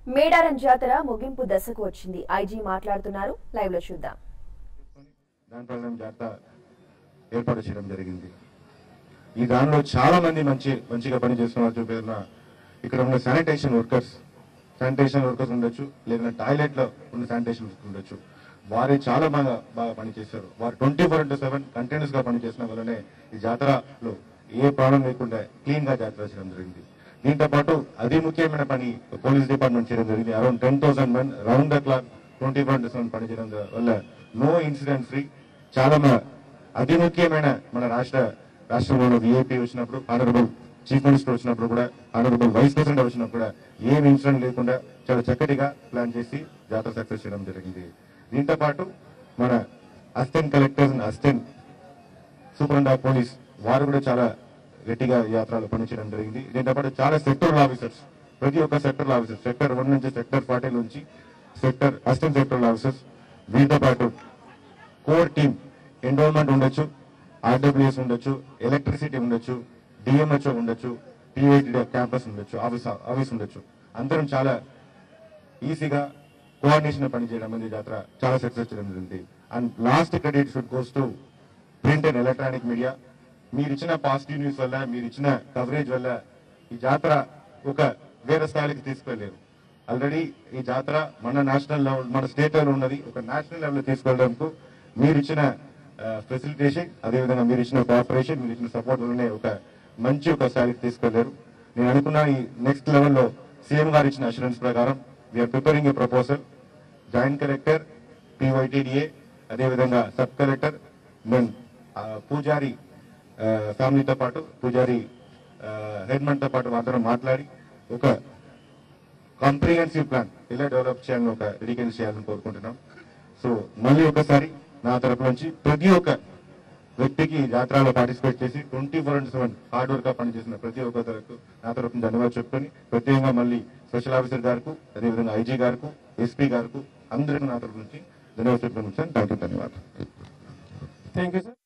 మేడారం జాతర ముగింపు దశకు వచ్చింది ఐజీ మాట్లాడుతున్నారు లైవ్ లో చూద్దాం దాని ప్రకారం జాతర ఏర్పాటు చేయడం జరిగింది ఈ దానిలో చాలా మంది మంచి మంచిగా పని చేస్తున్నారు చూపిన ఇక్కడ ఉన్న శానిటేషన్ వర్కర్స్ శానిటేషన్ వర్కర్స్ ఉండొచ్చు లేదా టాయిలెట్ లో ఉన్న శానిటేషన్ వర్కర్స్ ఉండొచ్చు వారే చాలా బాగా బాగా పనిచేశారు వారు twenty four into seven continuous గా పనిచేసిన వల్లనే ఈ జాతరలో ఏ ప్రాబ్లం లేకుండా క్లీన్ గా జాతర చేయడం జరిగింది దీంతో పాటు అతి ముఖ్యమైన పని పోలీస్ డిపార్ట్మెంట్ చేయడం జరిగింది around ten thousand men round the clock twenty four into seven పనిచేయడం వల్ల నో ఇన్సిడెంట్ ఫ్రీ చాలా మ- అతి ముఖ్యమైన మన రాష్ట్ర రాష్ట్రంలో విఐపీ వచ్చినప్పుడు ఆనరబుల్ చీఫ్ మినిస్టర్ వచ్చినప్పుడు కూడా ఆనరబుల్ వైస్ ప్రెసిడెంట్ వచ్చినప్పుడు కూడా ఏం ఇన్సిడెంట్ లేకుండా చాలా చక్కటిగా ప్లాన్ చేసి జాతర సక్సెస్ చేయడం జరిగింది దీంతో పాటు మన assistant collector assistant superintendent of police వారు కూడా చాలా గట్టిగా యాత్రలు పనిచేయడం జరిగింది దీంతో పాటు చాలా సెక్టరల్ ఆఫీసర్స్ ప్రతి ఒక్క సెక్టరల్ ఆఫీసర్ సెక్టర్ వన్ నుంచి సెక్టర్ ఫార్టీ నుంచి సెక్టర్ అసిస్టెంట్ సెక్టరల్ ఆఫీసర్స్ వీటితో పాటు కోర్ టీమ్ ఎండోల్మెంట్ ఉండొచ్చు ఆర్డబ్ల్యూఎస్ ఉండొచ్చు ఎలక్ట్రిసిటీ ఉండొచ్చు డిఎంహెచ్ఓ ఉండొచ్చు టీఐటీ క్యాంపస్ ఉండొచ్చు ఆఫీస్ ఆఫీస్ ఉండొచ్చు అందరం చాలా ఈజీగా కోఆర్డినేషన్ పనిచేయడం అనేది జాతర చాలా సక్సెస్ చేయడం జరిగింది and last credit should goes to print and electronic media మీరు ఇచ్చిన పాజిటివ్ న్యూస్ వల్ల మీరు ఇచ్చిన కవరేజ్ వల్ల ఈ జాతర ఒక వేరే స్థాయికి తీసుకెళ్లేరు ఆల్రెడీ ఈ జాతర మన నేషనల్ లెవెల్ మన స్టేట్ లెవెల్ ఉన్నది ఒక నేషనల్ లెవెల్ తీసుకెళ్ళడానికి మీరు ఇచ్చిన ఫెసిలిటేషన్ అదేవిధంగా మీరు ఇచ్చిన కోఆపరేషన్ మీరు ఇచ్చిన సపోర్ట్ వల్లనే ఒక మంచి ఒక స్థాయికి తీసుకెళ్లారు నేను అనుకున్న ఈ నెక్స్ట్ లెవెల్లో సీఎం గారు ఇచ్చిన అష్యూరెన్స్ ప్రకారం we are preparing a proposal joint collector PYTDA అదేవిధంగా సబ్ కలెక్టర్ దెన్ పూజారి ఆ, ఫ్యామిలీతో పాటు పూజారి హెడ్మెంట్ తో పాటు అందరం మాట్లాడి ఒక కాంప్రిహెన్సివ్ ప్లాన్ ఎలా డెవలప్ చేయాలని ఒక డెడికేషన్ చేయాలని కోరుకుంటున్నాం సో మళ్ళీ ఒకసారి నా తరపు నుంచి ప్రతి ఒక్క వ్యక్తికి ఈ జాతరలో పార్టిసిపేట్ చేసి twenty four into seven hard work గా పనిచేసిన ప్రతి ఒక్కరికి నా తరపు నుంచి ధన్యవాదాలు చెప్పుకొని ప్రత్యేకంగా మళ్ళీ స్పెషల్ ఆఫీసర్ గారికి అదేవిధంగా ఐజీ గారికి ఎస్పీ గారికి అందరికీ నా తరపు నుంచి ధన్యవాదాలు చెప్పుకొని థ్యాంక్ యూ ధన్యవాదాలు థ్యాంక్ యూ సార్